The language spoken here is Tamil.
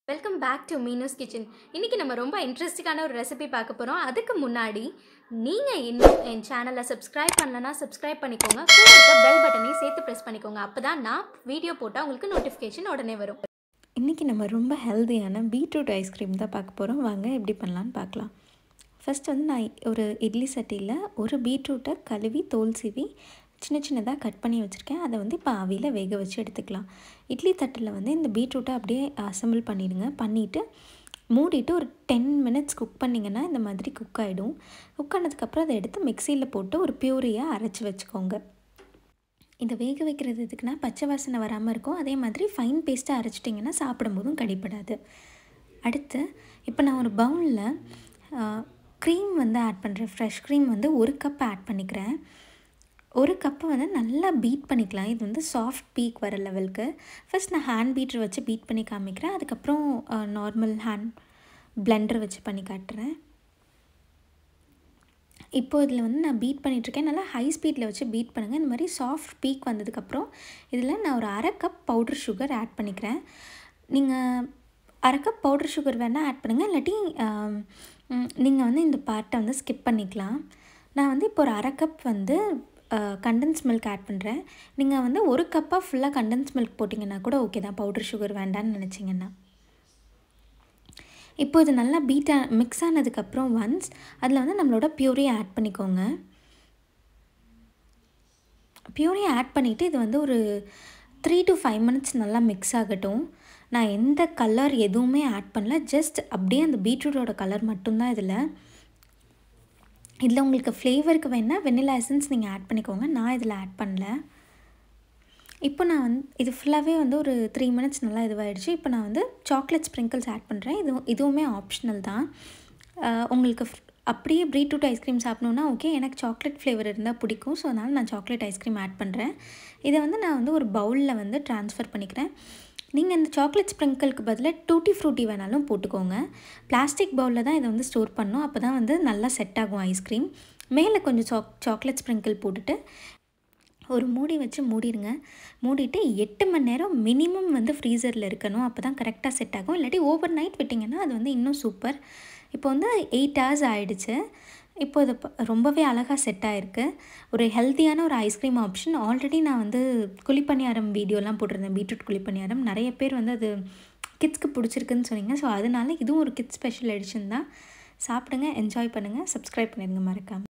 welcome back to Meenu's kitchen இன்றைக்கி நம்ம ரொம்ப இன்ட்ரெஸ்டிங்கான ஒரு ரெசிபி பார்க்க போகிறோம் அதுக்கு முன்னாடி நீங்கள் இன்னும் என் சேனலை சப்ஸ்கிரைப் பண்ணலனா சப்ஸ்கிரைப் பண்ணிக்கோங்க கூட இருக்க பெல் பட்டனையும் சேர்த்து ப்ரெஸ் பண்ணிக்கோங்க அப்போ தான் நான் வீடியோ போட்டால் உங்களுக்கு நோட்டிஃபிகேஷன் உடனே வரும் இன்றைக்கி நம்ம ரொம்ப ஹெல்த்தியான பீட்ரூட் ஐஸ்கிரீம் தான் பார்க்க போகிறோம் வாங்க எப்படி பண்ணலான்னு பார்க்கலாம் ஃபஸ்ட் வந்து நான் ஒரு இட்லி சட்டியில் ஒரு பீட்ரூட்டை கழுவி தோல் சீவி சின்ன சின்னதாக கட் பண்ணி வச்சுருக்கேன் அதை வந்து இப்போ ஆவியில் வேக வச்சு எடுத்துக்கலாம் இட்லி தட்டில் வந்து இந்த பீட்ரூட்டை அப்படியே அசம்பிள் பண்ணிடுங்க பண்ணிவிட்டு மூடிட்டு ஒரு டென் மினிட்ஸ் குக் பண்ணிங்கன்னா இந்த மாதிரி குக் ஆகிடும் குக் ஆனதுக்கப்புறம் அதை எடுத்து மிக்சியில் போட்டு ஒரு பியூரியாக அரைச்சி வச்சுக்கோங்க இதை வேக வைக்கிறது எதுக்குன்னா பச்சை வாசனை வராமல் இருக்கும் அதே மாதிரி ஃபைன் பேஸ்ட்டாக அரைச்சிட்டிங்கன்னா சாப்பிடும்போதும் கடிப்படாது அடுத்து இப்போ நான் ஒரு பவுலில் க்ரீம் வந்து ஆட் பண்ணுறேன் ஃப்ரெஷ் க்ரீம் வந்து ஒரு கப் ஆட் பண்ணிக்கிறேன் ஒரு கப்பை வந்து நல்லா பீட் பண்ணிக்கலாம் இது வந்து சாஃப்ட் பீக் வர லெவலுக்கு ஃபஸ்ட் நான் ஹேண்ட் பீட்ரு வச்சு பீட் பண்ணி காமிக்கிறேன் அதுக்கப்புறம் நார்மல் ஹேண்ட் பிளெண்டர் வச்சு பண்ணி காட்டுறேன் இப்போ இதில் வந்து நான் பீட் பண்ணிகிட்ருக்கேன் நல்லா ஹை ஸ்பீடில் வச்சு பீட் பண்ணுங்கள் இந்த மாதிரி சாஃப்ட் பீக் வந்ததுக்கப்புறம் இதில் நான் ஒரு அரை கப் பவுடர் சுகர் ஆட் பண்ணிக்கிறேன் நீங்கள் அரை கப் பவுடர் சுகர் வேணால் ஆட் பண்ணுங்கள் இல்லாட்டி நீங்கள் வந்து இந்த பார்ட்டை வந்து ஸ்கிப் பண்ணிக்கலாம் நான் வந்து இப்போ ஒரு அரை கப் வந்து கண்டன்ஸ் மில்க் ஆட் பண்ணுறேன் நீங்கள் வந்து ஒரு கப்பாக ஃபுல்லாக கண்டன்ஸ் மில்க் போட்டிங்கன்னா கூட ஓகே தான் பவுடர் சுகர் வேண்டான்னு நினச்சிங்கன்னா இப்போ இது நல்லா பீட்டா மிக்ஸ் ஆனதுக்கப்புறம் ஒன்ஸ் அதில் வந்து நம்மளோட பியூரியை ஆட் பண்ணிக்கோங்க பியூரியை ஆட் பண்ணிவிட்டு இது வந்து ஒரு த்ரீ டு ஃபைவ் மினிட்ஸ் நல்லா மிக்ஸ் ஆகட்டும் நான் எந்த கலர் எதுவுமே ஆட் பண்ணல ஜஸ்ட் அப்படியே அந்த பீட்ரூட்டோட கலர் மட்டும்தான் இதில் இதில் உங்களுக்கு ஃப்ளேவருக்கு வேணால் வெனிலா எசன்ஸ் நீங்கள் ஆட் பண்ணிக்கோங்க நான் இதில் ஆட் பண்ணல இப்போ நான் வந்து இது ஃபுல்லாகவே வந்து ஒரு த்ரீ மினிட்ஸ் நல்லா இதுவாகிடுச்சு இப்போ நான் வந்து சாக்லேட் ஸ்ப்ரிங்கிள்ஸ் ஆட் பண்ணுறேன் இது இதுவுமே ஆப்ஷனல் தான் உங்களுக்கு அப்படியே பீட்ரூட் ஐஸ்கிரீம் சாப்பிட்ணுன்னா ஓகே எனக்கு சாக்லேட் ஃப்ளேவர் இருந்தால் பிடிக்கும் ஸோ அதனால் நான் சாக்லேட் ஐஸ்கிரீம் ஆட் பண்ணுறேன் இதை வந்து நான் வந்து ஒரு பவுலில் வந்து ட்ரான்ஸ்ஃபர் பண்ணிக்கிறேன் நீங்கள் இந்த சாக்லேட் ஸ்ப்ரிங்கிளுக்கு பதிலாக டூட்டி ஃப்ரூட்டி வேணாலும் போட்டுக்கோங்க பிளாஸ்டிக் பவுலில் தான் இதை வந்து ஸ்டோர் பண்ணணும் அப்போ தான் வந்து நல்லா செட் ஆகும் ஐஸ்கிரீம் மேலே கொஞ்சம் சாக் சாக்லேட் ஸ்ப்ரிங்கிள் போட்டுட்டு ஒரு மூடி வச்சு மூடிடுங்க மூடிட்டு எட்டு மணி நேரம் மினிமம் வந்து ஃப்ரீசரில் இருக்கணும் அப்போ தான் கரெக்டாக செட் ஆகும் இல்லாட்டி ஓவர் நைட் விட்டிங்கன்னா அது வந்து இன்னும் சூப்பர் இப்போ வந்து எயிட் ஹவர்ஸ் ஆகிடுச்சு இப்போ இது ரொம்பவே அழகாக செட் ஆகிருக்கு ஒரு ஹெல்த்தியான ஒரு ஐஸ்கிரீம் ஆப்ஷன் ஆல்ரெடி நான் வந்து குழிப்பணியாரம் வீடியோலாம் போட்டிருந்தேன் பீட்ரூட் குழிப்பணியாரம் நிறைய பேர் வந்து அது கிட்ஸ்க்கு பிடிச்சிருக்குன்னு சொன்னீங்க ஸோ அதனால இதுவும் ஒரு கிட்ஸ் ஸ்பெஷல் எடிஷன் தான் சாப்பிடுங்க என்ஜாய் பண்ணுங்கள் சப்ஸ்கிரைப் பண்ணிடுங்க மறக்காமல்